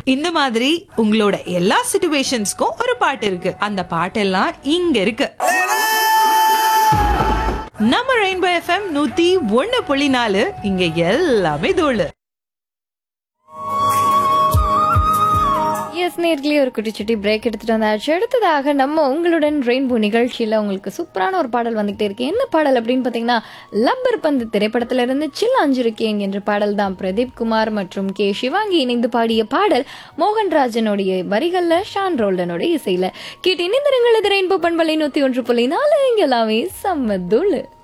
இந்த மாதிரி உங்களோட எல்லா சிச்சுவேஷன்ஸ்க்கும் ஒரு பாட்டு இருக்கு அந்த பாட்டெல்லாம் இங்க இருக்கு நம்ம ரெயின்போ எஃப்எம் நூத்தி ஒண்ணு புள்ளி நாலு இங்க எல்லாமே தோழு எஸ் நேர்களே ஒரு குட்டிச்சுட்டி பிரேக் எடுத்துட்டு வந்தாச்சு அடுத்ததாக நம்ம உங்களுடன் ரெயின்போ நிகழ்ச்சியில் உங்களுக்கு சூப்பரான ஒரு பாடல் வந்துகிட்டே இருக்கு என்ன பாடல் அப்படின்னு பார்த்தீங்கன்னா லப்பர் பந்து திரைப்படத்துல இருந்து சில் அஞ்சிருக்கேன் என்ற பாடல் தான் பிரதீப் குமார் மற்றும் கே சிவாங்கி இணைந்து பாடிய பாடல் மோகன்ராஜனுடைய வரிகள்ல ஷான் ரோல்டனோட இசையில கேட்டு இணைந்திருங்கள் இது ரெயின்போ பண்பலை நூத்தி ஒன்று புள்ளி நாலு இங்க எல்லாமே செம்ம தூளு